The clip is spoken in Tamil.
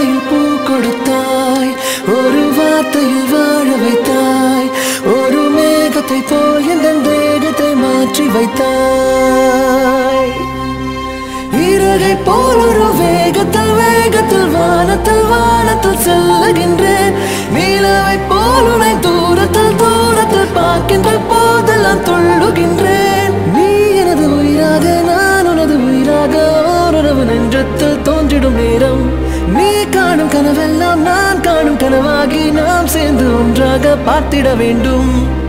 பார்வையில் பூ கொடுத்தாய் ஒரு வார்த்தையில் வாழ வைத்தாய் ஒரு மேகத்தை போல் எந்த தேகத்தை மாற்றி வைத்தாய் இறகை போல் ஒரு வேகத்தில் வேகத்தில் வானத்தில் வானத்தில் செல்லுகின்றேன் நீலவை போல் உனை தூரத்தில் தூரத்தில் பார்க்கின்ற போதெல்லாம் துள்ளுகின்றேன் நீ எனது உயிராக நான் உனது உயிராக ஓருறவு நெஞ்சத்தில் தோன்றிடும் நேரம் நீ காணும் கனவெல்லாம் நான் காணும் கனவாகி நாம் சேர்ந்து ஒன்றாக பார்த்திட வேண்டும்